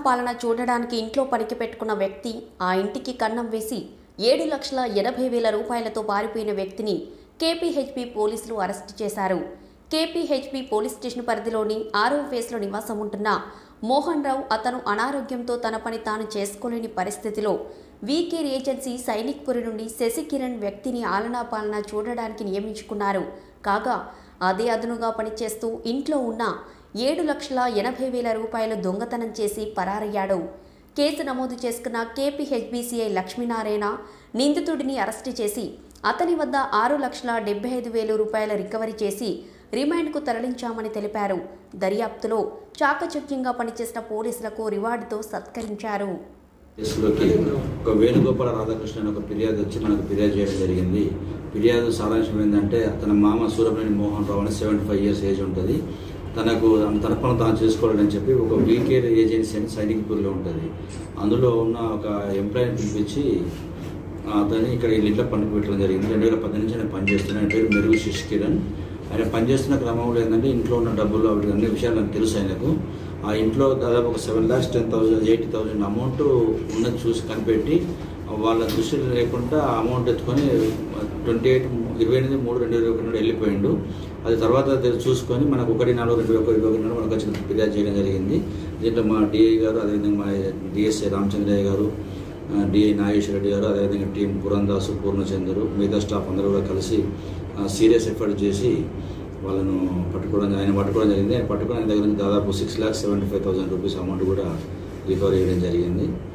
పాలన చూడడానికి ఇంట్లో పనికి పెట్టుకున్న వ్యక్తి ఆ ఇంటికి కన్నం వేసి ఏడు లక్షల ఎనభై వేల రూపాయలతో పారిపోయిన వ్యక్తిని కేపీహెచ్పి పోలీసులు అరెస్టు చేశారు కేపీహెచ్పి పోలీస్ స్టేషన్ పరిధిలోని ఆరో ఫేస్లో నివాసం ఉంటున్న మోహన్ రావు అతను అనారోగ్యంతో తన పని తాను చేసుకోలేని పరిస్థితిలో వీకేర్ ఏజెన్సీ సైనిక్పురి నుండి శశికిరణ్ వ్యక్తిని ఆలనా పాలన చూడడానికి నియమించుకున్నారు కాగా అదే అదునుగా పనిచేస్తూ ఇంట్లో ఉన్న ఏడు లక్షల ఎనభై వేల రూపాయలు దొంగతనం చేసి పరారయ్యాడు కేసు నమోదు చేసుకున్న కేపీహెచ్బీసీఐ లక్ష్మీనారాయణ నిందితుడిని అరెస్టు చేసి అతని వద్ద ఆరు లక్షల డెబ్బై ఐదు వేలు రూపాయల రికవరీ చేసి రిమాండ్కు తరలించామని తెలిపారు దర్యాప్తులో చాకచక్యంగా పనిచేసిన పోలీసులకు రివార్డుతో సత్కరించారు కేసులోకి ఒక వేణుగోపాల రాధాకృష్ణ అనే ఒక ఫిర్యాదు వచ్చి మనకు ఫిర్యాదు చేయడం జరిగింది ఫిర్యాదు సారాంశం ఏంటంటే తన మామ సూరమణి మోహన్ రావు అని సెవెంటీ ఫైవ్ ఇయర్స్ ఏజ్ ఉంటుంది తనకు తన పనులు తాను చేసుకోవాలని చెప్పి ఒక వీకేర్ ఏజెన్సీ అని సైనిక్పూర్లో ఉంటుంది అందులో ఉన్న ఒక ఎంప్లాయీని పిలిపించి అతన్ని ఇక్కడ వీళ్ళ ఇంట్లో పనికి పెట్టడం జరిగింది రెండు వేల పద్దెనిమిది నుంచి ఆయన పనిచేస్తున్నాడు ఆయన పేరు మెరుగు శశి కిరణ్ ఆయన పనిచేస్తున్న క్రమంలో ఏంటంటే ఇంట్లో ఉన్న డబ్బులు అవి అన్ని విషయాలు నాకు తెలుసు ఆయనకు ఆ ఇంట్లో దాదాపు ఒక seven lakhs ten thousand eighty thousand amount ఉన్నది చూసి కనిపెట్టి వాళ్ళ దృష్టిలో లేకుండా ఆ అమౌంట్ ఎత్తుకొని ట్వంటీ ఎయిట్ ఇరవై ఎనిమిది మూడు రెండు ఇరవై ఒకటి నుండి వెళ్ళిపోయిండు అది తర్వాత తె- చూసుకొని మనకు ఒకటి నాలుగు రెండు ఒక ఇరవై ఒకటి నుండి మనకు వచ్చిన ఫిర్యాదు చేయడం జరిగింది దీంట్లో మా డిఐ గారు అదేవిధంగా మా డిఎస్ఐ రామచంద్రయ్య గారు ఆ, డిఐ నాగేశ్వర రెడ్డి గారు అదేవిధంగా టీం పురందాసు పూర్ణచంద్రు మిగతా స్టాఫ్ అందరూ కూడా కలిసి సీరియస్ ఎఫర్ట్ చేసి వాళ్ళను పట్టుకోవడం ఆయన పట్టుకోవడం జరిగింది ఆయన పట్టుకుని ఆయన దగ్గర నుంచి దాదాపు six lakhs seventy five thousand rupees amount కూడా రికవర్ చేయడం జరిగింది